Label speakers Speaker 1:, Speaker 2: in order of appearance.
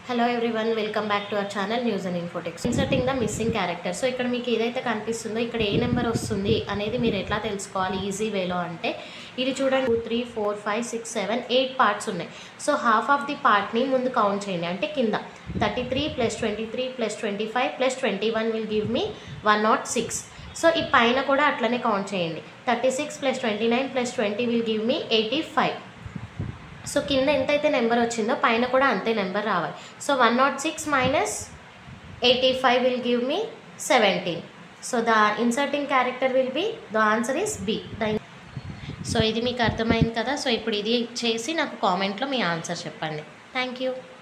Speaker 1: hello everyone welcome back to our channel news and Infotex inserting the missing character so ఇక్కడ మీకు ఏదైతే కనిపిస్తుందో ఇక్కడ ఏ నెంబర్ వస్తుంది అనేది మీరు ఎట్లా తెలుసుకోవాలి ఈజీ వేలో అంటే ఇది చూడండి two three four five six seven eight parts ఉన్నాయి సో హాఫ్ ఆఫ్ ది పార్ట్ని ముందు కౌంట్ చేయండి అంటే కింద thirty three plus twenty three plus twenty five plus twenty one will give me one nought six so ఈ పైన కూడా అట్లనే కౌంట్ చేయండి thirty six plus twenty nine plus twenty will give me eighty five so కింద ఎంతైతే number వచ్చిందో పైన కూడా అంతే నెంబర్ రావాలి so one nought six minus eighty five will give me seventeen so the inserting character will be the answer is B the so ఇది మీకు అర్థమైంది కదా సో ఇప్పుడు ఇది చేసి నాకు కామెంట్లో మీ ఆన్సర్ చెప్పండి థ్యాంక్ యూ